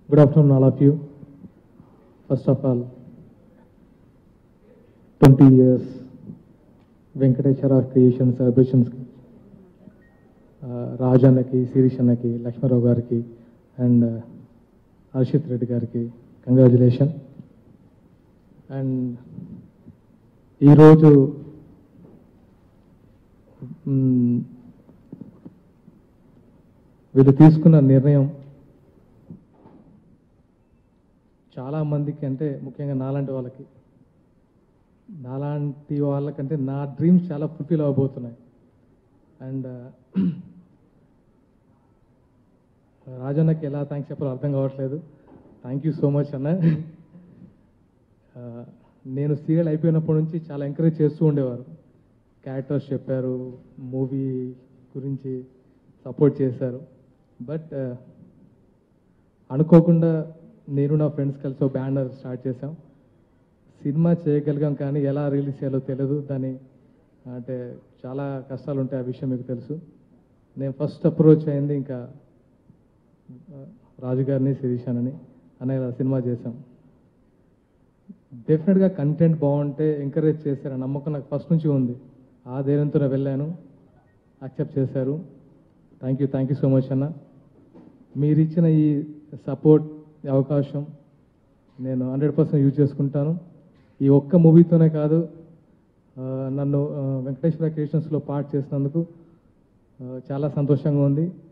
Good afternoon, all of you. First of all, 20 years Venkateswara creation celebrations రాజన్నకి శిరీష్ అన్నకి లక్ష్మణరావు గారికి అండ్ హర్షిత్ రెడ్డి గారికి కంగ్రాచులేషన్ అండ్ ఈరోజు మ్, వీళ్ళు తీసుకున్న నిర్ణయం చాలా మందికి అంటే ముఖ్యంగా నాలాంటి వాళ్ళకి నాలాంటి వాళ్ళకంటే నా డ్రీమ్స్ చాలా ఫుల్ఫిల్ అవ్వబోతున్నాయి అండ్ రాజన్నకి ఎలా థ్యాంక్స్ చెప్పాలో అర్థం కావట్లేదు థ్యాంక్ యూ సో మచ్ అన్న ఆ, నేను సీరియల్ అయిపోయినప్పటి నుంచి చాలా ఎంకరేజ్ చేస్తూ ఉండేవారు క్యారెక్టర్స్ చెప్పారు మూవీ గురించి సపోర్ట్ చేశారు బట్ అనుకోకుండా నేను నా ఫ్రెండ్స్ కలిసి ఒక బ్యానర్ స్టార్ట్ చేశాం సినిమా చేయగలిగాం కానీ ఎలా రిలీజ్ చేయాలో తెలియదు దాని అంటే చాలా కష్టాలు ఉంటాయి ఆ విషయం మీకు తెలుసు నేను ఫస్ట్ అప్రోచ్ అయింది ఇంకా ఆ, రాజు గారిని శిరీషానని అనే సినిమా చేశాం డెఫినెట్గా కంటెంట్ బాగుంటే ఎంకరేజ్ చేశారు నమ్మకం నాకు ఫస్ట్ నుంచి ఉంది ఆ ధైర్యంతో నేను వెళ్ళాను యాక్సెప్ట్ చేశారు thank you thank you so much అన్న మీరు ఇచ్చిన ఈ సపోర్ట్ ఈ అవకాశం నేను హండ్రెడ్ పర్సెంట్ యూజ్ చేసుకుంటాను ఈ ఒక్క మూవీతోనే కాదు ఆ, నన్ను ఆ, వెంకటేశ్వర క్రియేషన్స్లో పార్ట్ చేసినందుకు ఆ, చాలా సంతోషంగా ఉంది